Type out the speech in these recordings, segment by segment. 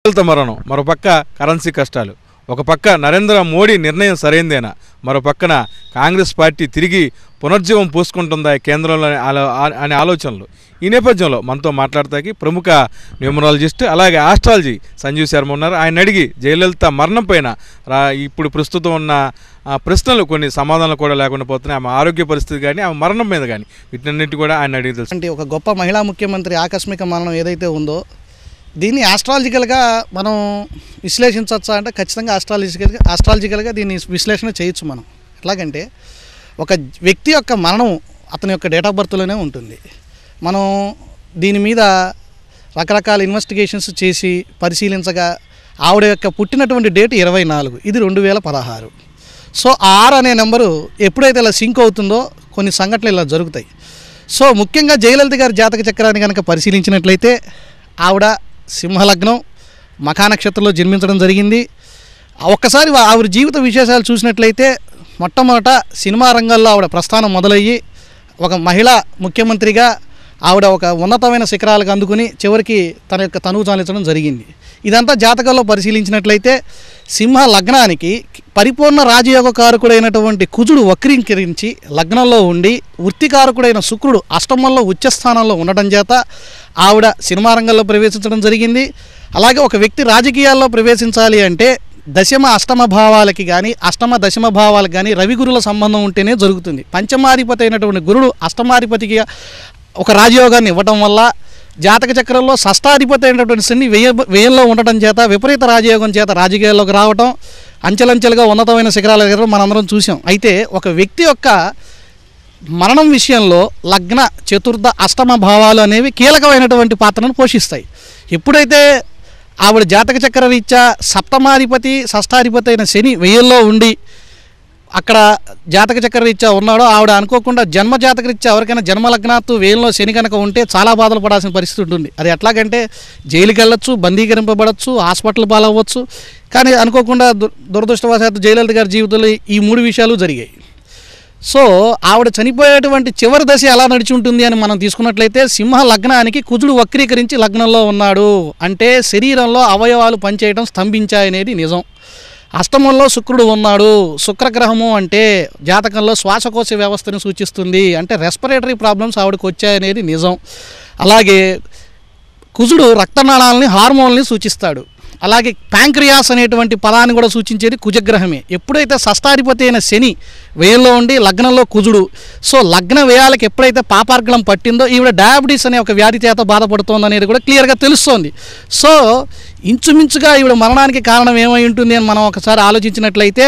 జయలలిత మరణం మరోపక్క కరెన్సీ కష్టాలు ఒక పక్క నరేంద్ర మోడీ నిర్ణయం సరైందేనా మరో పక్కన కాంగ్రెస్ పార్టీ తిరిగి పునర్జీవం పూసుకుంటుందా ఈ కేంద్రంలో అనే ఆలో- ఆ- అనే ఆలోచనలు ఈ నేపథ్యంలో మనతో మాట్లాడతాకి ప్రముఖ న్యూమరాలజిస్ట్ అలాగే ఆస్ట్రాలజీ సంజీవ్ శర్మ ఉన్నారు ఆయన అడిగి జయలలిత మరణం పైన రా ఇప్పుడు ప్రస్తుతం ఉన్న ఆ, ప్రశ్నలు కొన్ని సమాధానాలు కూడా లేకుండా పోతున్నాయి ఆమె ఆరోగ్య పరిస్థితి కానీ ఆమె మరణం మీద కానీ వీటన్నిటి కూడా ఆయన అడిగి తెలుసు అంటే ఒక గొప్ప మహిళా ముఖ్యమంత్రి ఆకస్మిక మరణం ఏదైతే ఉందో దీన్ని ఆస్ట్రాలజికల్గా మనం విశ్లేషించవచ్చా అంటే ఖచ్చితంగా ఆస్ట్రాలజికల్గా ఆస్ట్రాలజికల్గా దీన్ని విశ్లేషణ చేయొచ్చు మనం ఎట్లాగంటే ఒక వ్యక్తి యొక్క మరణం అతని యొక్క డేట్ ఆఫ్ బర్త్లోనే ఉంటుంది మనం దీని మీద రకరకాల ఇన్వెస్టిగేషన్స్ చేసి పరిశీలించగా ఆవిడ యొక్క పుట్టినటువంటి డేట్ ఇరవై నాలుగు ఇది రెండు వేల పదహారు సో ఆర్ అనే నెంబరు ఎప్పుడైతే ఇలా సింక్ అవుతుందో కొన్ని సంఘటనలు ఇలా జరుగుతాయి సో ముఖ్యంగా జయలలిత గారి జాతక చక్రాన్ని కనుక పరిశీలించినట్లయితే ఆవిడ సింహలగ్నం మఖా నక్షత్రంలో జన్మించడం జరిగింది ఒక్కసారి వా- ఆవిడ జీవిత విశేషాలు చూసినట్లయితే మొట్టమొదట సినిమా రంగంలో ఆవిడ ప్రస్థానం మొదలయ్యి ఒక మహిళ ముఖ్యమంత్రిగా ఆవిడ ఒక ఉన్నతమైన శిఖరాలకు అందుకుని చివరికి తన యొక్క తనువు చాలించడం జరిగింది ఇదంతా జాతకంలో పరిశీలించినట్లయితే సింహ లగ్నానికి పరిపూర్ణ రాజయోగకారకుడైనటువంటి కుజుడు వక్రీకరించి లగ్నంలో ఉండి వృత్తికారకుడైన శుక్రుడు అష్టమంలో ఉచ్చస్థానంలో ఉండడం చేత ఆవిడ సినిమా రంగంలో ప్రవేశించడం జరిగింది అలాగే ఒక వ్యక్తి రాజకీయాల్లో ప్రవేశించాలి అంటే దశమ అష్టమ భావాలకి కానీ అష్టమ దశమ భావాలకు కానీ రవి గురుల సంబంధం ఉంటేనే జరుగుతుంది పంచమాధిపతి అయినటువంటి గురుడు అష్టమాధిపతికి ఒక రాజయోగాన్ని ఇవ్వటం వల్ల జాతక చక్రంలో షష్టాధిపతి అయినటువంటి శని వ్యయ వ్యయంలో ఉండటం చేత విపరీత రాజయోగం చేత రాజకీయాల్లోకి రావటం అంచెలంచెలుగా ఉన్నతమైన శిఖరాలు ఎగరడం మనందరం చూసాం అయితే ఒక వ్యక్తి యొక్క మరణం విషయంలో లగ్న చతుర్థ అష్టమ భావాలు అనేవి కీలకమైనటువంటి పాత్రను పోషిస్తాయి ఎప్పుడైతే ఆవిడ జాతక చక్ర రీత్యా సప్తమాధిపతి షష్టాధిపతి అయిన శని వెయ్యిల్లో ఉండి అక్కడ జాతక చక్ర రీత్యా ఉన్నాడో ఆవిడ అనుకోకుండా జన్మ జాతక రీత్యా ఎవరికైనా జన్మ లగ్నాత్తు వేయంలో శని కనుక ఉంటే చాలా బాధలు పడాల్సిన పరిస్థితి ఉంటుంది అది ఎట్లాగంటే జైలుకి వెళ్ళొచ్చు బందీకరింపబడచ్చు హాస్పిటల్ పాలవ్వచ్చు కానీ అనుకోకుండా దు దురదృష్టవశాత్తు జయలలిత గారి జీవితంలో ఈ మూడు విషయాలు జరిగాయి సో ఆవిడ చనిపోయేటువంటి చివరి దశ ఎలా నడిచి ఉంటుంది అని మనం తీసుకున్నట్లయితే సింహ లగ్నానికి కుజుడు వక్రీకరించి లగ్నంలో ఉన్నాడు అంటే శరీరంలో అవయవాలు పనిచేయడం స్తంభించాయనేది నిజం అష్టమంలో శుక్రుడు ఉన్నాడు శుక్రగ్రహము అంటే జాతకంలో శ్వాసకోశ వ్యవస్థను సూచిస్తుంది అంటే రెస్పిరేటరీ ప్రాబ్లమ్స్ ఆవిడకి వచ్చాయనేది నిజం అలాగే కుజుడు రక్తనాళాలని హార్మోన్లని సూచిస్తాడు అలాగే ప్యాంక్రియాస్ అనేటువంటి పదాన్ని కూడా సూచించేది కుజగ్రహమే ఎప్పుడైతే షష్టాధిపతి అయిన శని వ్యయంలో ఉండి లగ్నంలో కుజుడు సో లగ్న వ్యయాలకు ఎప్పుడైతే పాపార్గళం పట్టిందో ఈవిడ డయాబెటీస్ అనే ఒక వ్యాధి చేత బాధపడుతోంది అనేది కూడా క్లియర్గా తెలుస్తోంది సో ఇంచుమించుగా ఈవిడ మరణానికి కారణం ఏమై ఉంటుంది అని మనం ఒకసారి ఆలోచించినట్లయితే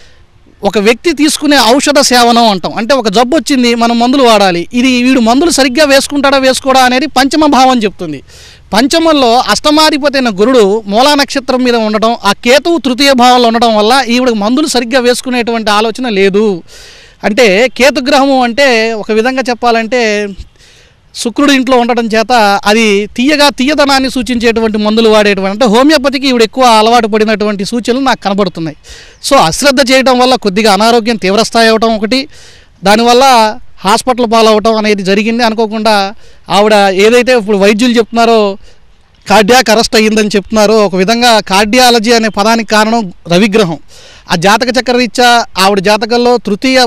ఒక వ్యక్తి తీసుకునే ఔషధ సేవనం అంటాం అంటే ఒక జబ్బు వచ్చింది మనం మందులు వాడాలి ఇది వీడు మందులు సరిగ్గా వేసుకుంటాడా వేసుకోడా అనేది పంచమ భావం చెప్తుంది పంచమంలో అష్టమాధిపతి అయిన గురుడు మూలా నక్షత్రం మీద ఉండడం ఆ కేతువు తృతీయ భావంలో ఉండడం వల్ల ఈవిడకి మందులు సరిగ్గా వేసుకునేటువంటి ఆలోచన లేదు అంటే కేతుగ్రహము అంటే ఒక విధంగా చెప్పాలంటే శుక్రుడు ఇంట్లో ఉండటం చేత అది తీయగా తీయదనాన్ని సూచించేటువంటి మందులు వాడేటువంటి అంటే హోమియోపతికి ఇవిడ ఎక్కువ అలవాటు పడినటువంటి సూచనలు నాకు కనబడుతున్నాయి సో అశ్రద్ధ చేయడం వల్ల కొద్దిగా అనారోగ్యం తీవ్రస్థాయి అవటం ఒకటి దానివల్ల హాస్పిటల్ పాలవటం అనేది జరిగింది అనుకోకుండా ఆవిడ ఏదైతే ఇప్పుడు వైద్యులు చెప్తున్నారో కార్డియాక్ అరెస్ట్ అయ్యిందని చెప్తున్నారో ఒక విధంగా కార్డియాలజీ అనే పదానికి కారణం రవిగ్రహం ఆ జాతక చక్ర రీత్యా ఆవిడ జాతకంలో తృతీయ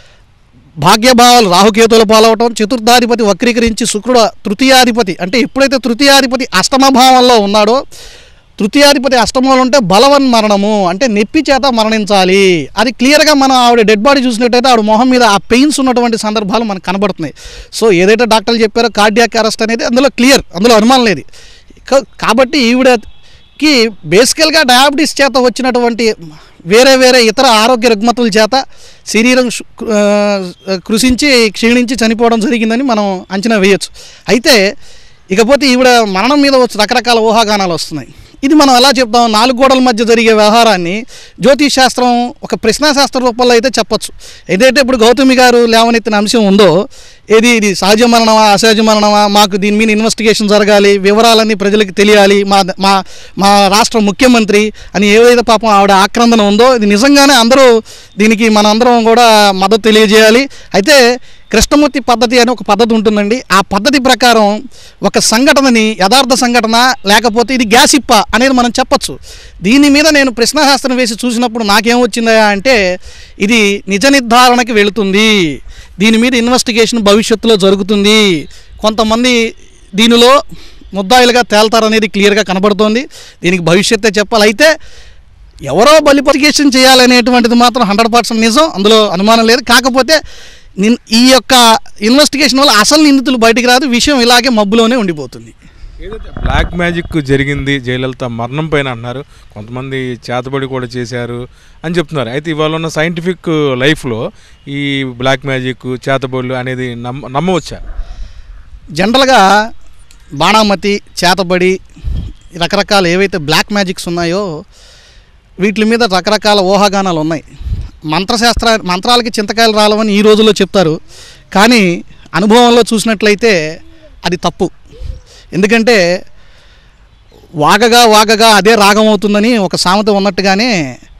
భాగ్యభావాలు రాహుకేతువుల పాలవటం చతుర్థాధిపతి వక్రీకరించి శుక్రుడు తృతీయాధిపతి అంటే ఎప్పుడైతే తృతీయాధిపతి అష్టమ భావంలో ఉన్నాడో తృతీయాధిపతి అష్టమంలో ఉంటే బలవన్ మరణము అంటే నొప్పి చేత మరణించాలి అది క్లియర్గా మనం ఆవిడ డెడ్ బాడీ చూసినట్టయితే ఆవిడ మొహం మీద ఆ పెయిన్స్ ఉన్నటువంటి సందర్భాలు మనకు కనబడుతున్నాయి సో ఏదైతే డాక్టర్లు చెప్పారో కార్డియాక్ అరెస్ట్ అనేది అందులో క్లియర్ అందులో అనుమానం లేదు కా- కాబట్టి ఈవిడకి బేసికల్గా డయాబెటీస్ చేత వచ్చినటువంటి వేరే వేరే ఇతర ఆరోగ్య రుగ్మతుల చేత శరీరం శు- ఆ, కృషించి క్షీణించి చనిపోవడం జరిగిందని మనం అంచనా వేయొచ్చు అయితే ఇకపోతే ఈవిడ మరణం మీద వచ్చి రకరకాల ఊహాగానాలు వస్తున్నాయి ఇది మనం ఎలా చెప్తాం నాలుగు గోడల మధ్య జరిగే వ్యవహారాన్ని జ్యోతిష్ శాస్త్రం ఒక ప్రశ్నాశాస్త్ర రూపంలో అయితే చెప్పొచ్చు ఏదైతే ఇప్పుడు గౌతమి గారు లేవనెత్తిన అంశం ఉందో ఏది ఇది సహజ మరణమా అసహజ మరణమా మాకు దీని మీద ఇన్వెస్టిగేషన్ జరగాలి వివరాలన్నీ ప్రజలకు తెలియాలి మా మా మా రాష్ట్ర ముఖ్యమంత్రి అని ఏదైతే పాపం ఆవిడ ఆక్రందన ఉందో ఇది నిజంగానే అందరూ దీనికి మనందరం కూడా మద్దతు తెలియజేయాలి అయితే కృష్ణమూర్తి పద్ధతి అని ఒక పద్ధతి ఉంటుందండి ఆ పద్ధతి ప్రకారం ఒక సంఘటనని యథార్థ సంఘటన లేకపోతే ఇది గ్యాసిప్ప అనేది మనం చెప్పొచ్చు దీని మీద నేను ప్రశ్నాశాస్త్రం వేసి చూసినప్పుడు నాకేం వచ్చిందా అంటే ఇది నిజ నిర్ధారణకి వెళుతుంది దీని మీద ఇన్వెస్టిగేషన్ భవిష్యత్తులో జరుగుతుంది కొంతమంది దీనిలో ముద్దాయిలుగా తేల్తారనేది క్లియర్గా కనబడుతోంది దీనికి భవిష్యత్తే చెప్పాలి అయితే ఎవరో బలిపరికేషన్ చేయాలనేటువంటిది మాత్రం హండ్రెడ్ పర్సెంట్ నిజం అందులో అనుమానం లేదు కాకపోతే నిన్- ఈ యొక్క ఇన్వెస్టిగేషన్ వల్ల అసలు నిందితులు బయటికి రాదు విషయం ఇలాగే మబ్బులోనే ఉండిపోతుంది ఏదైతే బ్లాక్ మ్యాజిక్ జరిగింది జయలలిత మరణం పైన అంటున్నారు కొంతమంది చేతబడి కూడా చేశారు అని చెప్తున్నారు అయితే ఇవాళ ఉన్న సైంటిఫిక్ లైఫ్లో ఈ బ్లాక్ మ్యాజిక్ చేతబడులు అనేది నమ్మ నమ్మవచ్చా జనరల్గా బాణామతి చేతబడి రకరకాల ఏవైతే బ్లాక్ మ్యాజిక్స్ ఉన్నాయో వీటి మీద రకరకాల ఊహాగానాలు ఉన్నాయి మంత్రశాస్త్ర మంత్రాలకి చింతకాయలు రాలవని ఈ రోజుల్లో చెప్తారు కానీ అనుభవంలో చూసినట్లయితే అది తప్పు ఎందుకంటే వాగగా వాగగా అదే రాగం అవుతుందని ఒక సామెత ఉన్నట్టుగానే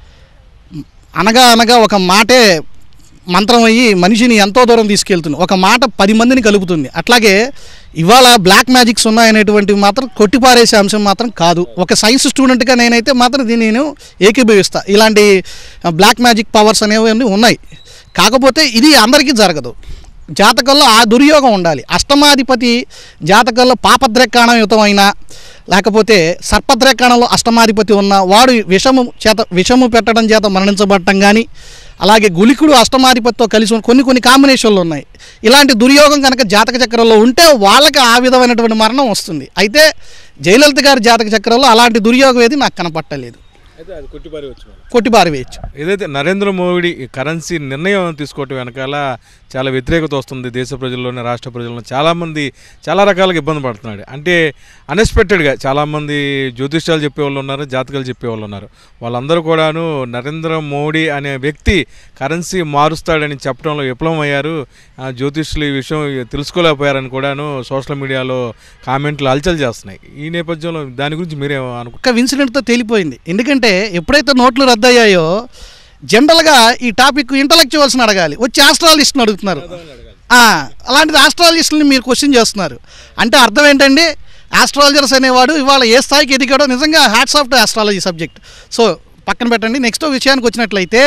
అనగా అనగా ఒక మాటే మంత్రం అయ్యి మనిషిని ఎంతో దూరం తీసుకెళ్తుంది ఒక మాట పది మందిని కలుపుతుంది అట్లాగే ఇవాళ బ్లాక్ మ్యాజిక్స్ ఉన్నాయనేటువంటివి మాత్రం కొట్టిపారేసే అంశం మాత్రం కాదు ఒక సైన్స్ స్టూడెంట్గా నేనైతే మాత్రం దీన్ని నేను ఏకీభవిస్తా ఇలాంటి బ్లాక్ మ్యాజిక్ పవర్స్ అనేవి అన్నీ ఉన్నాయి కాకపోతే ఇది అందరికీ జరగదు జాతకంలో ఆ దుర్యోగం ఉండాలి అష్టమాధిపతి జాతకంలో పాపద్రేకాణయుతమైన లేకపోతే సర్పద్రేకాణంలో అష్టమాధిపతి ఉన్న వాడు విషము చేత విషము పెట్టడం చేత మరణించబడటం కానీ అలాగే గులికుడు అష్టమాధిపతితో కలిసి ఉన్న కొన్ని కొన్ని కాంబినేషన్లు ఉన్నాయి ఇలాంటి దుర్యోగం కనుక జాతక చక్రంలో ఉంటే వాళ్ళకి ఆ విధమైనటువంటి మరణం వస్తుంది అయితే జయలలిత గారి జాతక చక్రంలో అలాంటి దుర్యోగం ఏది నాకు కనపట్టలేదు అయితే అది కొట్టిపారేవచ్చు కొట్టిపారవేయచ్చు ఏదైతే నరేంద్ర మోడీ ఈ కరెన్సీ నిర్ణయం తీసుకోవటం వెనకాల చాలా వ్యతిరేకత వస్తుంది దేశ ప్రజల్లోనే రాష్ట్ర ప్రజల్లో చాలామంది చాలా రకాలుగా ఇబ్బంది పడుతున్నాడు అంటే అన్ఎక్స్పెక్టెడ్గా చాలామంది జ్యోతిష్యాలు చెప్పేవాళ్ళు ఉన్నారు జాతకాలు చెప్పేవాళ్ళు ఉన్నారు వాళ్ళందరూ కూడాను నరేంద్ర మోడీ అనే వ్యక్తి కరెన్సీ మారుస్తాడని చెప్పడంలో విఫలం అయ్యారు ఆ జ్యోతిష్యులు ఈ విషయం తెలుసుకోలేకపోయారని కూడాను సోషల్ మీడియాలో కామెంట్లు హల్చల్ చేస్తున్నాయి ఈ నేపథ్యంలో దాని గురించి మీరే అనుకో ఒక్క ఇన్సిడెంట్తో తేలిపోయింది ఎందుకంటే ఎప్పుడైతే నోట్లు రద్దయ్యాయో జనరల్గా ఈ టాపిక్ ఇంటలెక్చువల్స్ని అడగాలి వచ్చి ఆస్ట్రాలజిస్ట్ని అడుగుతున్నారు ఆ, అలాంటిది ఆస్ట్రాలజిస్ట్ని మీరు క్వశ్చన్ చేస్తున్నారు అంటే అర్థం ఏంటండి ఆస్ట్రాలజర్స్ అనేవాడు ఇవాళ ఏ స్థాయికి ఎదిగాడో నిజంగా hats off to astrology subject so పక్కన పెట్టండి నెక్స్ట్ విషయానికి వచ్చినట్లయితే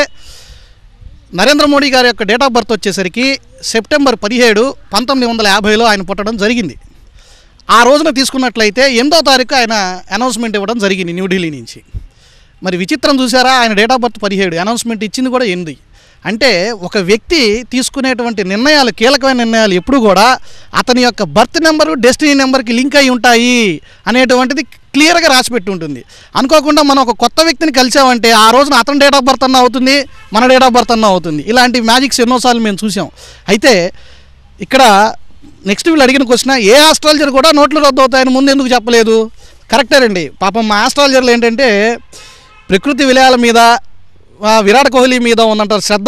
నరేంద్ర మోడీ గారి యొక్క డేట్ ఆఫ్ బర్త్ వచ్చేసరికి సెప్టెంబర్ పదిహేడు పంతొమ్మిది వందల యాభైలో ఆయన పుట్టడం జరిగింది ఆ రోజున తీసుకున్నట్లయితే ఎనిమిదో తారీఖు ఆయన అనౌన్స్మెంట్ ఇవ్వడం జరిగింది న్యూఢిల్లీ నుంచి మరి విచిత్రం చూసారా ఆయన డేట్ ఆఫ్ బర్త్ పదిహేడు అనౌన్స్మెంట్ ఇచ్చింది కూడా ఎనిమిది అంటే ఒక వ్యక్తి తీసుకునేటువంటి నిర్ణయాలు కీలకమైన నిర్ణయాలు ఎప్పుడు కూడా అతని యొక్క బర్త్ నెంబరు డెస్టినీ నెంబర్కి లింక్ అయి ఉంటాయి అనేటువంటిది క్లియర్గా రాసిపెట్టి ఉంటుంది అనుకోకుండా మనం ఒక కొత్త వ్యక్తిని కలిసామంటే ఆ రోజున అతని డేట్ ఆఫ్ బర్త్ అన్న అవుతుంది మన డేట్ ఆఫ్ బర్త్ అన్న అవుతుంది ఇలాంటి మ్యాజిక్స్ ఎన్నోసార్లు మేము చూసాం అయితే ఇక్కడ నెక్స్ట్ వీళ్ళు అడిగిన క్వశ్చన్ ఏ ఆస్ట్రాలజర్ కూడా నోట్లు రద్దు అవుతాయని ముందు ఎందుకు చెప్పలేదు కరెక్టేనండి పాపం మా ఆస్ట్రాలజర్లు ఏంటంటే ప్రకృతి విలయాల మీద ఆ, విరాట్ కోహ్లీ మీద ఉన్నంత శ్రద్ధ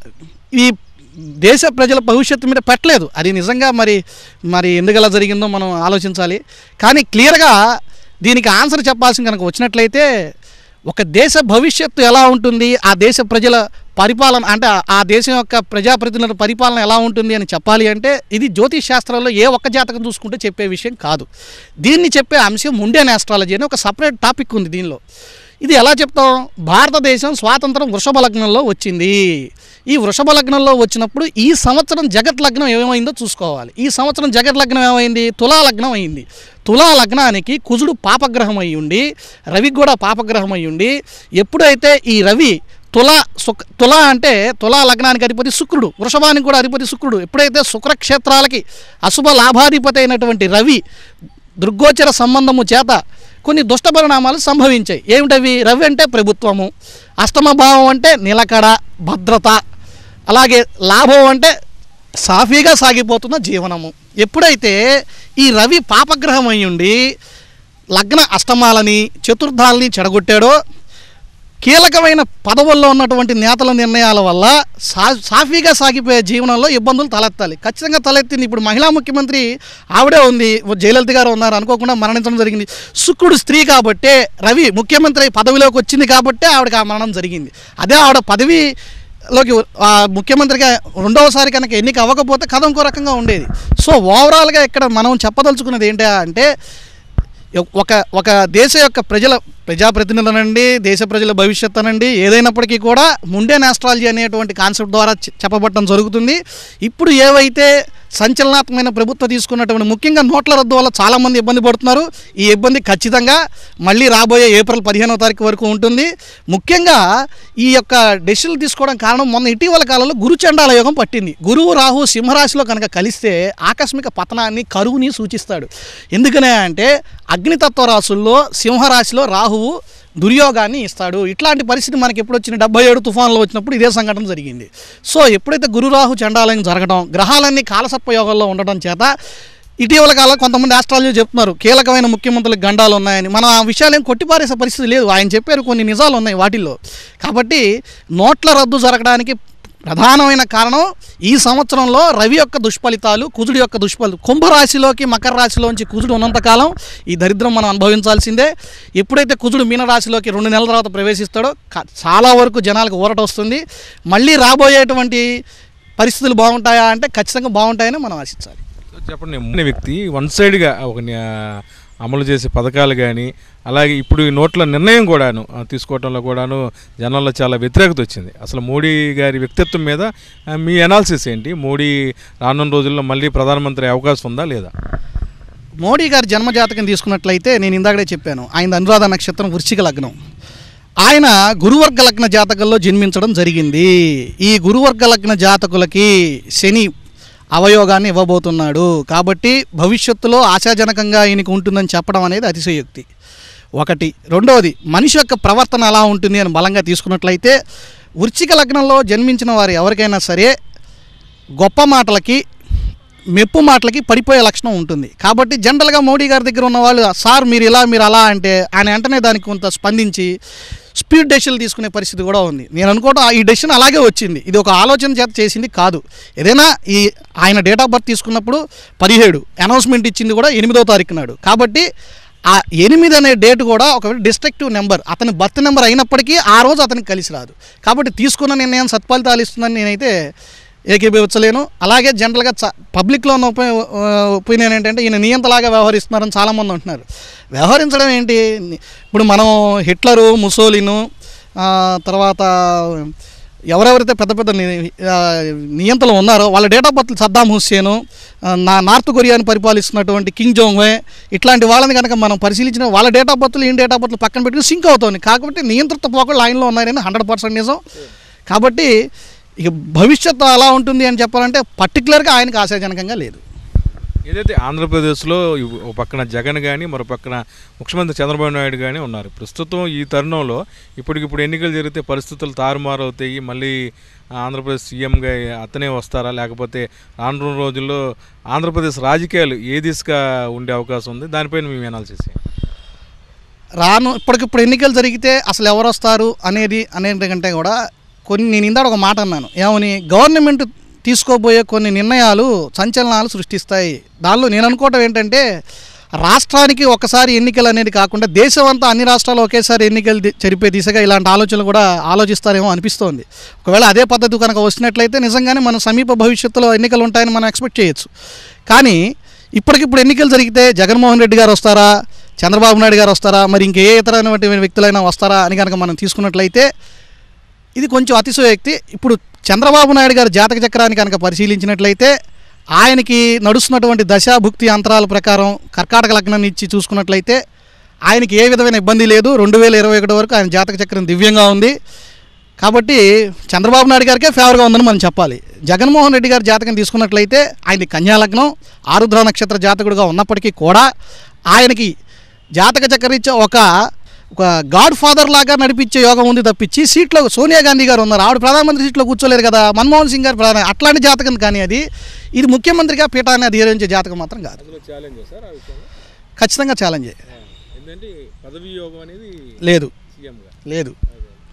ఈ దేశ ప్రజల భవిష్యత్తు మీద పెట్టలేదు అది నిజంగా మరి మరి ఎందుకు అలా జరిగిందో మనం ఆలోచించాలి కానీ క్లియర్గా దీనికి ఆన్సర్ చెప్పాల్సిన కనుక వచ్చినట్లయితే ఒక దేశ భవిష్యత్తు ఎలా ఉంటుంది ఆ దేశ ప్రజల పరిపాలన అంటే ఆ- ఆ దేశం యొక్క ప్రజాప్రతినిధుల పరిపాలన ఎలా ఉంటుంది అని చెప్పాలి అంటే ఇది జ్యోతిష్ శాస్త్రంలో ఏ ఒక్క జాతకం చూసుకుంటే చెప్పే విషయం కాదు దీన్ని చెప్పే అంశం ముండేన్ ఆస్ట్రాలజీ అని ఒక సపరేట్ టాపిక్ ఉంది దీనిలో ఇది ఎలా చెప్తాం భారతదేశం స్వాతంత్రం వృషభ లగ్నంలో వచ్చింది ఈ వృషభ లగ్నంలో వచ్చినప్పుడు ఈ సంవత్సరం జగత్ లగ్నం ఏమైందో చూసుకోవాలి ఈ సంవత్సరం జగత్ లగ్నం ఏమైంది తులా లగ్నం అయింది తులా లగ్నానికి కుజుడు పాపగ్రహం అయి ఉండి రవి కూడా పాపగ్రహం అయి ఉండి ఎప్పుడైతే ఈ రవి తుల సుక్ తుల అంటే తులా లగ్నానికి అధిపతి శుక్రుడు వృషభానికి కూడా అధిపతి శుక్రుడు ఎప్పుడైతే శుక్రక్షేత్రాలకి అశుభ లాభాధిపతి అయినటువంటి రవి దృగ్గోచర సంబంధము చేత కొన్ని దుష్ట పరిణామాలు సంభవించాయి ఏమిటవి రవి అంటే ప్రభుత్వము అష్టమ భావం అంటే నిలకడ భద్రత అలాగే లాభం అంటే సాఫీగా సాగిపోతున్న జీవనము ఎప్పుడైతే ఈ రవి పాపగ్రహం అయి ఉండి లగ్న అష్టమాలని చతుర్థాలని చెడగొట్టాడో కీలకమైన పదవుల్లో ఉన్నటువంటి నేతల నిర్ణయాల వల్ల సా సాఫీగా సాగిపోయే జీవనంలో ఇబ్బందులు తలెత్తాలి ఖచ్చితంగా తలెత్తింది ఇప్పుడు మహిళా ముఖ్యమంత్రి ఆవిడే ఉంది జయలలిత గారు ఉన్నారు అనుకోకుండా మరణించడం జరిగింది శుక్రుడు స్త్రీ కాబట్టే రవి ముఖ్యమంత్రి పదవిలోకి వచ్చింది కాబట్టే ఆవిడకి ఆ మరణం జరిగింది అదే ఆవిడ పదవి లోకి ఆ ముఖ్యమంత్రిగా రెండవసారి కనుక ఎన్నిక అవ్వకపోతే కథ ఇంకో రకంగా ఉండేది సో ఓవరాల్గా ఇక్కడ మనం చెప్పదలుచుకున్నది ఏంటి అంటే ఒక ఒక దేశ యొక్క ప్రజల ప్రజాప్రతినిధులు అనండి దేశ ప్రజల భవిష్యత్ అనండి ఏదైనప్పటికీ కూడా ముండే నాస్ట్రాలజీ అనేటువంటి కాన్సెప్ట్ ద్వారా చె- చెప్పబడటం జరుగుతుంది ఇప్పుడు ఏవైతే సంచలనాత్మకమైన ప్రభుత్వం తీసుకున్నటువంటి ముఖ్యంగా నోట్ల రద్దు వల్ల చాలామంది ఇబ్బంది పడుతున్నారు ఈ ఇబ్బంది ఖచ్చితంగా మళ్ళీ రాబోయే ఏప్రిల్ పదిహేనవ తారీఖు వరకు ఉంటుంది ముఖ్యంగా ఈ యొక్క డెసిషన్లు తీసుకోవడం కారణం మొన్న ఇటీవల కాలంలో గురుచండాల యోగం పట్టింది గురువు రాహు సింహరాశిలో కనుక కలిస్తే ఆకస్మిక పతనాన్ని కరువుని సూచిస్తాడు ఎందుకనే అంటే అగ్నితత్వ రాశుల్లో సింహరాశిలో రాహువు దుర్యోగాన్ని ఇస్తాడు ఇట్లాంటి పరిస్థితి మనకి ఎప్పుడు వచ్చిన డెబ్బై ఏడు తుఫాన్లు వచ్చినప్పుడు ఇదే సంఘటన జరిగింది సో ఎప్పుడైతే గురురాహు చండాలయం జరగడం గ్రహాలన్నీ కాలసర్ప యోగంలో ఉండడం చేత ఇటీవల కాలం కొంతమంది ఆస్ట్రాలజీ చెప్తున్నారు కీలకమైన ముఖ్యమంత్రులకు గండాలు ఉన్నాయని మనం ఆ విషయాలు ఏం కొట్టిపారేసే పరిస్థితి లేదు ఆయన చెప్పారు కొన్ని నిజాలు ఉన్నాయి వాటిల్లో కాబట్టి నోట్ల రద్దు జరగడానికి ప్రధానమైన కారణం ఈ సంవత్సరంలో రవి యొక్క దుష్ఫలితాలు కుజుడి యొక్క దుష్ఫలితాలు కుంభరాశిలోకి మకర రాశిలోంచి కుజుడు ఉన్నంతకాలం ఈ దరిద్రం మనం అనుభవించాల్సిందే ఎప్పుడైతే కుజుడు మీనరాశిలోకి రెండు నెలల తర్వాత ప్రవేశిస్తాడో క- చాలా వరకు జనాలకు ఊరట వస్తుంది మళ్ళీ రాబోయేటువంటి పరిస్థితులు బాగుంటాయా అంటే ఖచ్చితంగా బాగుంటాయని మనం ఆశించాలి చెప్పండి ఉన్న వ్యక్తి వన్ సైడ్గా ఒక న్యా- అమలు చేసే పథకాలు కానీ అలాగే ఇప్పుడు ఈ నోట్ల నిర్ణయం కూడాను ఆ, తీసుకోవడంలో కూడాను జనాల్లో చాలా వ్యతిరేకత వచ్చింది అసలు మోడీ గారి వ్యక్తిత్వం మీద ఆ, మీ అనాలిసిస్ ఏంటి మోడీ రానున్న రోజుల్లో మళ్ళీ ప్రధానమంత్రి అయ్యే అవకాశం ఉందా లేదా మోడీ గారి జన్మజాతకం తీసుకున్నట్లయితే నేను ఇందాకడే చెప్పాను ఆయన అనురాధ నక్షత్రం వృశ్చిక లగ్నం ఆయన గురువర్గ లగ్న జాతకంలో జన్మించడం జరిగింది ఈ గురువర్గ లగ్న జాతకులకి శని అవయోగాన్ని ఇవ్వబోతున్నాడు కాబట్టి భవిష్యత్తులో ఆశాజనకంగా ఈయనకు ఉంటుందని చెప్పడం అనేది అతిశయోక్తి ఒకటి రెండవది మనిషి యొక్క ప్రవర్తన ఎలా ఉంటుంది అని బలంగా తీసుకున్నట్లయితే వృశ్చిక లగ్నంలో జన్మించిన వారు ఎవరికైనా సరే గొప్ప మాటలకి మెప్పు మాటలకి పడిపోయే లక్షణం ఉంటుంది కాబట్టి జనరల్గా మోడీ గారి దగ్గర ఉన్న వాళ్ళు సార్ మీరు ఇలా మీరు అలా అంటే ఆయన వెంటనే దానికి కొంత స్పందించి స్పీడ్ డెసిషన్లు తీసుకునే పరిస్థితి కూడా ఉంది నేను అనుకోవడం ఈ డెసిషన్ అలాగే వచ్చింది ఇది ఒక ఆలోచన చేత చేసింది కాదు ఏదైనా ఈ ఆయన డేట్ ఆఫ్ బర్త్ తీసుకున్నప్పుడు పదిహేడు అనౌన్స్మెంట్ ఇచ్చింది కూడా ఎనిమిదో తారీఖు నాడు కాబట్టి ఆ ఎనిమిది అనే డేట్ కూడా ఒక డిస్ట్రక్టివ్ నెంబర్ అతని బర్త్ నెంబర్ అయినప్పటికీ ఆ రోజు అతనికి కలిసి రాదు కాబట్టి తీసుకున్న నిర్ణయం సత్ఫలితాలు ఇస్తుందని నేనైతే ఏకీభవించలేను అలాగే జనరల్గా చ పబ్లిక్లో ఉన్న ఒపి ఒపీనియన్ ఏంటంటే ఈయన నియంతలాగా వ్యవహరిస్తున్నారని చాలామంది అంటున్నారు వ్యవహరించడం ఏంటి ఇప్పుడు మనం హిట్లరు ముసోలిను ఆ, తర్వాత ఎవరెవరైతే పెద్ద పెద్ద ని- ఆ, నియంతలు ఉన్నారో వాళ్ళ date of birth Saddam Hussein ఆ, నా నార్త్ కొరియాని పరిపాలిస్తున్నటువంటి కింగ్ జోంగ్వే ఇట్లాంటి వాళ్ళని కనుక మనం పరిశీలించిన వాళ్ళ డేట్ ఆఫ్ బర్త్లు ఈయన డేట్ ఆఫ్ బర్త్లు పక్కన పెట్టుకుని సింక్ అవుతుంది కాబట్టి నియంత్రిత పోకళ్ళు లైన్లో ఉన్నారని హండ్రెడ్ పర్సెంట్ నిజం కాబట్టి ఇక భవిష్యత్తు అలా ఉంటుంది అని చెప్పాలంటే పర్టికులర్గా ఆయనకు ఆశాజనకంగా లేదు ఏదైతే ఆంధ్రప్రదేశ్లో ఇవ్- ఒక పక్కన జగన్ కానీ మరో పక్కన ముఖ్యమంత్రి చంద్రబాబు నాయుడు కానీ ఉన్నారు ప్రస్తుతం ఈ తరుణంలో ఇప్పటికిప్పుడు ఎన్నికలు జరిగితే పరిస్థితులు తారుమారు అవుతాయి మళ్ళీ ఆంధ్రప్రదేశ్ సీఎంగా అతనే వస్తారా లేకపోతే రానున్న రోజుల్లో ఆంధ్రప్రదేశ్ రాజకీయాలు ఏ దిశగా ఉండే అవకాశం ఉంది దానిపైన మేము అనాలిసిస్ రాను ఇప్పటికిప్పుడు ఎన్నికలు జరిగితే అసలు ఎవరు వస్తారు అనేది అనేది కంటే కూడా కొన్ని నేను ఇందాక ఒక మాట అన్నాను ఏమని గవర్నమెంట్ తీసుకోబోయే కొన్ని నిర్ణయాలు సంచలనాలు సృష్టిస్తాయి దానిలో నేను అనుకోవటం ఏంటంటే రాష్ట్రానికి ఒకసారి ఎన్నికలు అనేది కాకుండా దేశం అంతా అన్ని రాష్ట్రాలు ఒకేసారి ఎన్నికలు ది- జరిపే దిశగా ఇలాంటి ఆలోచనలు కూడా ఆలోచిస్తారేమో అనిపిస్తోంది ఒకవేళ అదే పద్ధతి కనుక వచ్చినట్లయితే నిజంగానే మన సమీప భవిష్యత్తులో ఎన్నికలు ఉంటాయని మనం ఎక్స్పెక్ట్ చేయొచ్చు కానీ ఇప్పటికిప్పుడు ఎన్నికలు జరిగితే జగన్మోహన్ రెడ్డి గారు వస్తారా చంద్రబాబు నాయుడు గారు వస్తారా మరి ఇంకే ఇతరమైనటువంటి వ్యక్తులైనా వస్తారా అని కనుక మనం తీసుకున్నట్లయితే ఇది కొంచెం అతిశయోక్తి ఇప్పుడు చంద్రబాబు నాయుడు గారి జాతక చక్రాన్ని కనుక పరిశీలించినట్లయితే ఆయనకి నడుస్తున్నటువంటి దశాభుక్తి అంతరాల ప్రకారం కర్కాటక లగ్నాన్ని ఇచ్చి చూసుకున్నట్లయితే ఆయనకి ఏ విధమైన ఇబ్బంది లేదు రెండు వేల ఇరవై ఒకటి వరకు ఆయన జాతక చక్రం దివ్యంగా ఉంది కాబట్టి చంద్రబాబు నాయుడు గారికే ఫేవర్గా ఉందని మనం చెప్పాలి జగన్మోహన్ రెడ్డి గారి జాతకం తీసుకున్నట్లయితే ఆయనది కన్యాలగ్నం ఆరుద్ర నక్షత్ర జాతకుడుగా ఉన్నప్పటికీ కూడా ఆయనకి జాతక చక్రరీత్యా ఒక ఒక గాడ్ ఫాదర్ లాగా నడిపించే యోగం ఉంది తప్పించి సీట్లో సోనియా గాంధీ గారు ఉన్నారు ఆవిడ ప్రధానమంత్రి సీట్లో కూర్చోలేరు కదా మన్మోహన్ సింగ్ గారు ప్రధాన అట్లాంటి జాతకం కానీ అది ఇది ముఖ్యమంత్రిగా పీఠాన్ని అధిగరించే జాతకం మాత్రం కాదు ఛాలెంజ్ సార్ ఆ విషయంలో ఖచ్చితంగా ఛాలెంజ్ ఏంటంటే పదవి యోగం అనేది లేదు సీఎంగా లేదు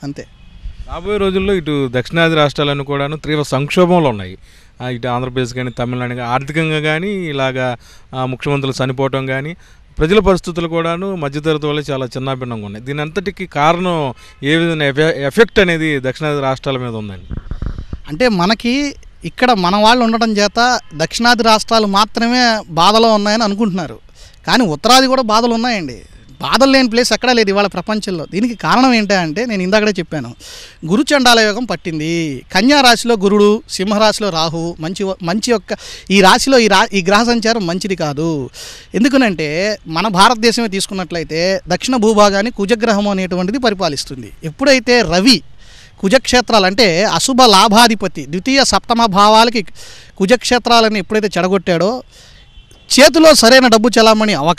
అంతే రాబోయే రోజుల్లో ఇటు దక్షిణాది రాష్ట్రాలను కూడాను తీవ్ర సంక్షోభంలో ఉన్నాయి ఆ, ఇటు ఆంధ్రప్రదేశ్ కానీ తమిళనాడు కానీ ఆర్థికంగా కానీ ఇలాగా ఆ, ముఖ్యమంత్రులు చనిపోవటం కానీ ప్రజల పరిస్థితులు కూడాను మధ్యతరగతి వల్ల చాలా చిన్నాభిన్నంగా ఉన్నాయి దీని అంతటికి కారణం ఏ విధమైన ఎఫె- ఎఫెక్ట్ అనేది దక్షిణాది రాష్ట్రాల మీద ఉందండి అంటే మనకి ఇక్కడ మన వాళ్ళు ఉండడం చేత దక్షిణాది రాష్ట్రాలు మాత్రమే బాధలో ఉన్నాయని అనుకుంటున్నారు కానీ ఉత్తరాది కూడా బాధలు ఉన్నాయండి బాధలు లేని ప్లేస్ ఎక్కడా లేదు ఇవాళ ప్రపంచంలో దీనికి కారణం ఏంటంటే నేను ఇందాకడే చెప్పాను గురుచండాల యోగం పట్టింది కన్యా రాశిలో గురుడు సింహరాశిలో రాహు మంచి మంచి యొక్క ఈ రాశిలో ఈ రా ఈ గ్రహ సంచారం మంచిది కాదు ఎందుకనంటే మన భారతదేశమే తీసుకున్నట్లయితే దక్షిణ భూభాగాన్ని కుజగ్రహం అనేటువంటిది పరిపాలిస్తుంది ఎప్పుడైతే రవి కుజక్షేత్రాలు అంటే అశుభ లాభాధిపతి ద్వితీయ సప్తమ భావాలకి కుజక్షేత్రాలని ఎప్పుడైతే చెడగొట్టాడో చేతిలో సరైన డబ్బు చలామణి అవక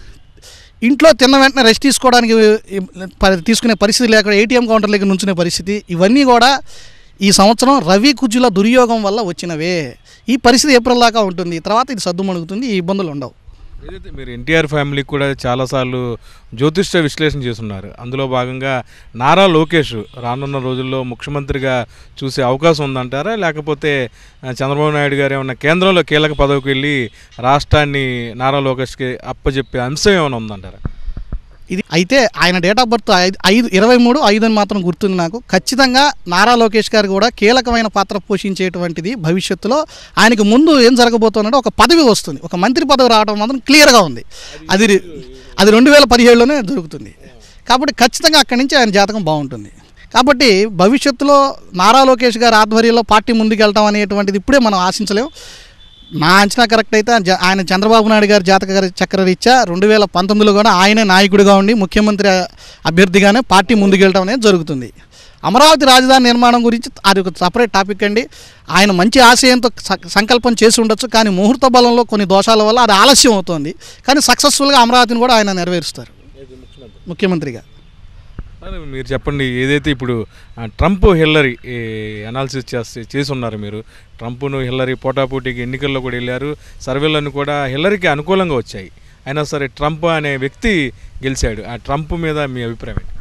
ఇంట్లో తిన్న వెంటనే రెస్ట్ తీసుకోవడానికి ప- తీసుకునే పరిస్థితి లేకుండా ఏటీఎం కౌంటర్ దగ్గర నుంచునే పరిస్థితి ఇవన్నీ కూడా ఈ సంవత్సరం రవి కుజుల దుర్యోగం వల్ల వచ్చినవే ఈ పరిస్థితి ఏప్రిల్ దాకా ఉంటుంది తర్వాత ఇది సద్దుమణుగుతుంది ఈ ఇబ్బందులు ఉండవు ఏదైతే మీరు ఎన్టీఆర్ ఫ్యామిలీకి కూడా చాలాసార్లు జ్యోతిష్య విశ్లేషణ చేస్తున్నారు అందులో భాగంగా నారా లోకేష్ రానున్న రోజుల్లో ముఖ్యమంత్రిగా చూసే అవకాశం ఉందంటారా లేకపోతే ఆ, చంద్రబాబు నాయుడు గారు ఏమన్నా కేంద్రంలో కీలక పదవికి వెళ్ళి రాష్ట్రాన్ని నారా లోకేష్కి అప్పచెప్పే అంశం ఏమైనా ఉందంటారా ఇది అయితే ఆయన డేట్ ఆఫ్ బర్త్ ఐదు ఐదు ఇరవై మూడు ఐదు అని మాత్రం గుర్తుంది నాకు ఖచ్చితంగా నారా లోకేష్ గారు కూడా కీలకమైన పాత్ర పోషించేటువంటిది భవిష్యత్తులో ఆయనకు ముందు ఏం జరగబోతుందంటే ఒక పదవి వస్తుంది ఒక మంత్రి పదవి రావడం మాత్రం క్లియర్గా ఉంది అది అది రెండు వేల పదిహేడులోనే జరుగుతుంది కాబట్టి ఖచ్చితంగా అక్కడి నుంచి ఆయన జాతకం బాగుంటుంది కాబట్టి భవిష్యత్తులో నారా లోకేష్ గారి ఆధ్వర్యంలో పార్టీ ముందుకెళ్ళటం అనేటువంటిది ఇప్పుడే మనం ఆశించలేం నా అంచనా కరెక్ట్ అయితే జ- ఆయన చంద్రబాబు నాయుడు గారి జాతక గారి చక్రరీత్యా రెండు వేల పంతొమ్మిదిలో కూడా ఆయనే నాయకుడిగా ఉండి ముఖ్యమంత్రి అభ్యర్థిగానే పార్టీ ముందుకెళ్ళడం అనేది జరుగుతుంది అమరావతి రాజధాని నిర్మాణం గురించి అది ఒక సపరేట్ టాపిక్ అండి ఆయన మంచి ఆశయంతో స- సంకల్పం చేసి ఉండొచ్చు కానీ ముహూర్త బలంలో కొన్ని దోషాల వల్ల అది ఆలస్యం అవుతుంది కానీ సక్సెస్ఫుల్గా అమరావతిని కూడా ఆయన నెరవేరుస్తారు ముఖ్యమంత్రిగా సరే, మీరు చెప్పండి ఏదైతే ఇప్పుడు ఆ, ట్రంప్ హిల్లరీ అనాలిసిస్ చేసి చేసి ఉన్నారు మీరు ట్రంప్ను హిల్లరీ పోటాపోటీకి ఎన్నికల్లో కూడా వెళ్ళారు సర్వేలన్నీ కూడా హిల్లరీకి అనుకూలంగా వచ్చాయి అయినా సరే ట్రంప్ అనే వ్యక్తి గెలిచాడు ఆ ట్రంప్ మీద మీ అభిప్రాయం ఏంటి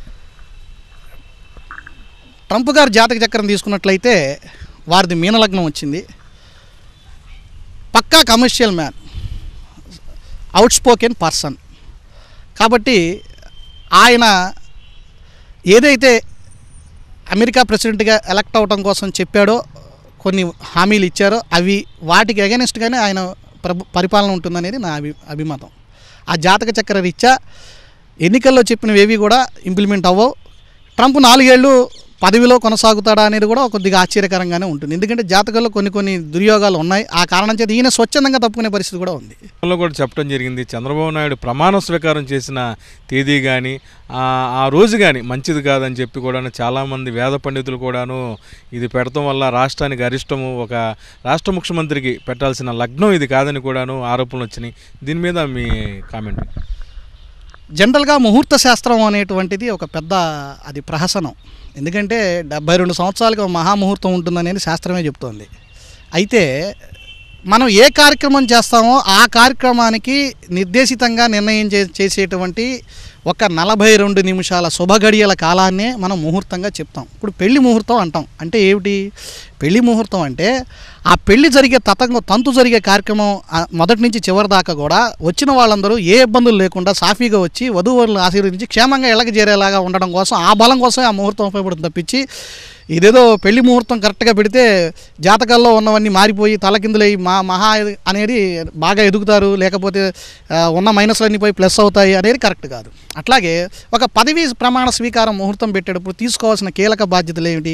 ట్రంప్ గారు జాతక చక్రం తీసుకున్నట్లయితే వారిది మీనలగ్నం వచ్చింది పక్కా commercial man outspoken person కాబట్టి ఆయన ఏదైతే అమెరికా ప్రెసిడెంట్గా ఎలక్ట్ అవడం కోసం చెప్పాడో కొన్ని హామీలు ఇచ్చారో అవి వాటికి అగెనిస్ట్గానే ఆయన ప్రభు పరిపాలన ఉంటుందనేది నా అభి అభిమతం ఆ జాతక చక్ర రీత్యా ఎన్నికల్లో చెప్పినవి ఏవి కూడా ఇంప్లిమెంట్ అవ్వవు ట్రంప్ నాలుగేళ్ళు పదవిలో కొనసాగుతాడా అనేది కూడా కొద్దిగా ఆశ్చర్యకరంగానే ఉంటుంది ఎందుకంటే జాతకంలో కొన్ని కొన్ని దుర్యోగాలు ఉన్నాయి ఆ కారణం చేత ఈయన స్వచ్ఛందంగా తప్పుకునే పరిస్థితి కూడా ఉంది లో కూడా చెప్పడం జరిగింది చంద్రబాబు నాయుడు ప్రమాణ స్వీకారం చేసిన తేదీ కానీ ఆ రోజు కానీ మంచిది కాదని చెప్పి కూడా చాలామంది వేద పండితులు కూడాను ఇది పెడతాం వల్ల రాష్ట్రానికి అరిష్టము ఒక రాష్ట్ర ముఖ్యమంత్రికి పెట్టాల్సిన లగ్నం ఇది కాదని కూడాను ఆరోపణలు వచ్చినాయి దీని మీద మీ కామెంట్ జనరల్గా ముహూర్త శాస్త్రం అనేటువంటిది ఒక పెద్ద అది ప్రహసనం ఎందుకంటే డెబ్బై రెండు సంవత్సరాలకి ఒక మహాముహూర్తం ఉంటుందనేది శాస్త్రమే చెప్తోంది అయితే మనం ఏ కార్యక్రమం చేస్తామో ఆ కార్యక్రమానికి నిర్దేశితంగా నిర్ణయం చే చేసేటువంటి ఒక నలభై రెండు నిమిషాల శుభగడియల కాలాన్నే మనం ముహూర్తంగా చెప్తాం ఇప్పుడు పెళ్లి ముహూర్తం అంటాం అంటే ఏమిటి పెళ్లి ముహూర్తం అంటే ఆ పెళ్లి జరిగే తతంగం తంతు జరిగే కార్యక్రమం ఆ, మొదటి నుంచి చివరి దాకా కూడా వచ్చిన వాళ్ళందరూ ఏ ఇబ్బందులు లేకుండా సాఫీగా వచ్చి వధువులను ఆశీర్వదించి క్షేమంగా ఇళ్ళకి చేరేలాగా ఉండడం కోసం ఆ బలం కోసమే ఆ ముహూర్తం ఉపయోగపడుతుంది తప్పించి ఇదేదో పెళ్లి ముహూర్తం కరెక్ట్గా పెడితే జాతకాల్లో ఉన్నవన్నీ మారిపోయి తలకిందులై మా మహా అనేది బాగా ఎదుగుతారు లేకపోతే ఆ, ఉన్న మైనస్లన్నీ పోయి ప్లస్ అవుతాయి అనేది కరెక్ట్ కాదు అట్లాగే ఒక పదవి ప్రమాణ స్వీకారం ముహూర్తం పెట్టేటప్పుడు తీసుకోవాల్సిన కీలక బాధ్యతలు ఏమిటి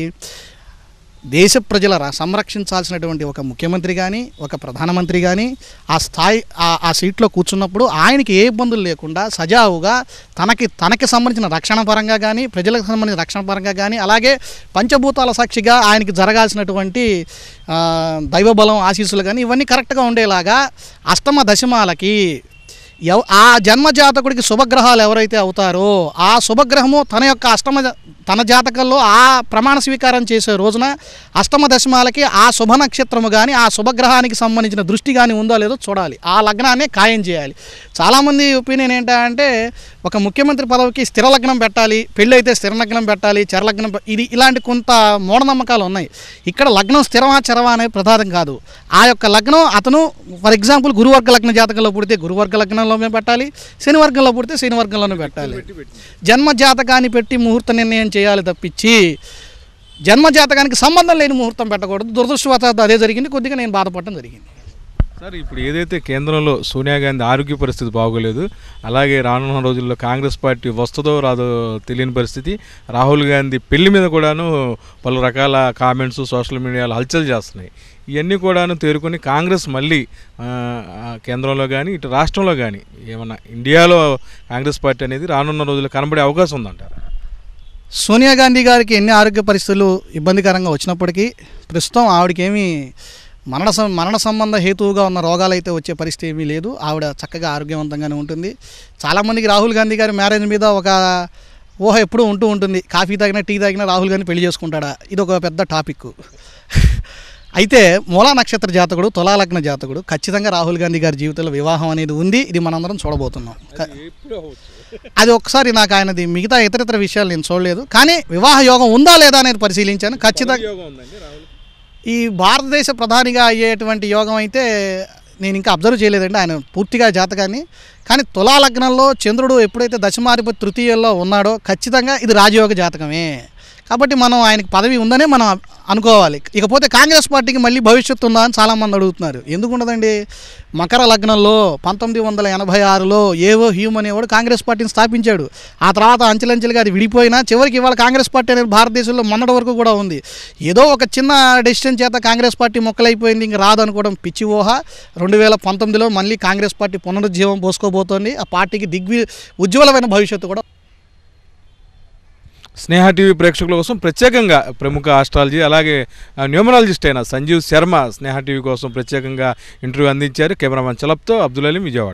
దేశ ప్రజల రా- సంరక్షించాల్సినటువంటి ఒక ముఖ్యమంత్రి కానీ ఒక ప్రధానమంత్రి కానీ ఆ స్థాయి ఆ- ఆ సీట్లో కూర్చున్నప్పుడు ఆయనకి ఏ ఇబ్బందులు లేకుండా సజావుగా తనకి తనకి సంబంధించిన రక్షణ పరంగా కానీ ప్రజలకు సంబంధించిన రక్షణ పరంగా కానీ అలాగే పంచభూతాల సాక్షిగా ఆయనకి జరగాల్సినటువంటి ఆ, దైవబలం ఆశీస్సులు కానీ ఇవన్నీ కరెక్ట్గా ఉండేలాగా అష్టమ దశమాలకి ఎవ ఆ జన్మ జాతకుడికి శుభగ్రహాలు ఎవరైతే అవుతారో ఆ శుభగ్రహము తన యొక్క అష్టమ జా- తన జాతకంలో ఆ ప్రమాణ స్వీకారం చేసే రోజున అష్టమ దశమాలకి ఆ శుభ నక్షత్రము కానీ ఆ శుభగ్రహానికి సంబంధించిన దృష్టి కానీ ఉందో లేదో చూడాలి ఆ లగ్నాన్ని ఖాయం చేయాలి చాలామంది ఒపీనియన్ ఏంటంటే ఒక ముఖ్యమంత్రి పదవికి స్థిర లగ్నం పెట్టాలి పెళ్ళి అయితే స్థిర లగ్నం పెట్టాలి చర లగ్నం పె- ఇది ఇలాంటి కొంత మూఢనమ్మకాలు ఉన్నాయి ఇక్కడ లగ్నం స్థిరమా చరవా అనేది ప్రధానం కాదు ఆ యొక్క లగ్నం అతను ఫర్ ఎగ్జాంపుల్ గురువర్గ లగ్న జాతకంలో పుడితే గురువర్గ లగ్నంలోనే పెట్టాలి శని వర్గంలో పుడితే శని వర్గంలోనే పెట్టాలి జన్మ జాతకాన్ని పెట్టి ముహూర్త నిర్ణయం చేయాలి తప్పించి జన్మ జాతకానికి సంబంధం లేని ముహూర్తం పెట్టకూడదు దురదృష్టవశాత్తు అదే జరిగింది కొద్దిగా నేను బాధపడడం జరిగింది సార్ ఇప్పుడు ఏదైతే కేంద్రంలో సోనియా గాంధీ ఆరోగ్య పరిస్థితి బాగోలేదు అలాగే రానున్న రోజుల్లో కాంగ్రెస్ పార్టీ వస్తుందో రాదో తెలియని పరిస్థితి రాహుల్ గాంధీ పెళ్లి మీద కూడాను పలు రకాల కామెంట్స్ సోషల్ మీడియాలో హల్చల్ చేస్తున్నాయి ఇవన్నీ కూడాను తేరుకొని కాంగ్రెస్ మళ్ళీ ఆ, ఆ, కేంద్రంలో కానీ ఇటు రాష్ట్రంలో కానీ ఏమన్నా ఇండియాలో కాంగ్రెస్ పార్టీ అనేది రానున్న రోజుల్లో కనబడే అవకాశం ఉందంటారు సోనియా గాంధీ గారికి ఎన్ని ఆరోగ్య పరిస్థితులు ఇబ్బందికరంగా వచ్చినప్పటికీ ప్రస్తుతం ఆవిడకేమీ మరణ సం మరణ సంబంధ హేతువుగా ఉన్న రోగాలు అయితే వచ్చే పరిస్థితి ఏమీ లేదు ఆవిడ చక్కగా ఆరోగ్యవంతంగానే ఉంటుంది చాలామందికి రాహుల్ గాంధీ గారి మ్యారేజ్ మీద ఒక ఊహ ఎప్పుడూ ఉంటూ ఉంటుంది కాఫీ తాగినా టీ తాగినా రాహుల్ గాంధీ పెళ్లి చేసుకుంటాడా ఇది ఒక పెద్ద టాపిక్ అయితే మూలా నక్షత్ర జాతకుడు తులాలగ్న జాతకుడు ఖచ్చితంగా రాహుల్ గాంధీ గారి జీవితంలో వివాహం అనేది ఉంది ఇది మనందరం చూడబోతున్నాం క- అది ఒకసారి నాకు ఆయనది మిగతా ఇతర ఇతర విషయాలు నేను చూడలేదు కానీ వివాహ యోగం ఉందా లేదా అనేది పరిశీలించాను ఖచ్చితంగా ఈ భారతదేశ ప్రధానిగా అయ్యేటువంటి యోగం అయితే నేను ఇంకా అబ్జర్వ్ చేయలేదండి ఆయన పూర్తిగా జాతకాన్ని కానీ తులా లగ్నంలో చంద్రుడు ఎప్పుడైతే దశమాధిపతి తృతీయంలో ఉన్నాడో ఖచ్చితంగా ఇది రాజయోగ జాతకమే కాబట్టి మనం ఆయనకి పదవి ఉందనే మనం అనుకోవాలి ఇకపోతే కాంగ్రెస్ పార్టీకి మళ్ళీ భవిష్యత్తు ఉందా అని చాలామంది అడుగుతున్నారు ఎందుకు ఉండదండి మకర లగ్నంలో పంతొమ్మిది వందల ఎనభై ఆరులో ఏవో హ్యూమ్ అనేవాడు కాంగ్రెస్ పార్టీని స్థాపించాడు ఆ తర్వాత అంచెలంచెలుగా అది విడిపోయినా చివరికి ఇవాళ కాంగ్రెస్ పార్టీ అనేది భారతదేశంలో మొన్నటి వరకు కూడా ఉంది ఏదో ఒక చిన్న డెసిషన్ చేత కాంగ్రెస్ పార్టీ మొక్కలైపోయింది ఇంక రాదనుకోవడం పిచ్చి ఊహ రెండు వేల పంతొమ్మిదిలో మళ్ళీ కాంగ్రెస్ పార్టీ పునరుజ్జీవం పోసుకోబోతోంది ఆ పార్టీకి దిగ్వి ఉజ్వలమైన భవిష్యత్తు కూడా స్నేహ టీవీ ప్రేక్షకుల కోసం ప్రత్యేకంగా ప్రముఖ ఆస్ట్రాలజీ అలాగే ఆ, న్యూమరాలజిస్ట్ అయిన సంజీవ్ శర్మ స్నేహ టీవీ కోసం ప్రత్యేకంగా ఇంటర్వ్యూ అందించారు కెమెరామెన్ చలప్తో అబ్దుల్ అలీం విజయవాడ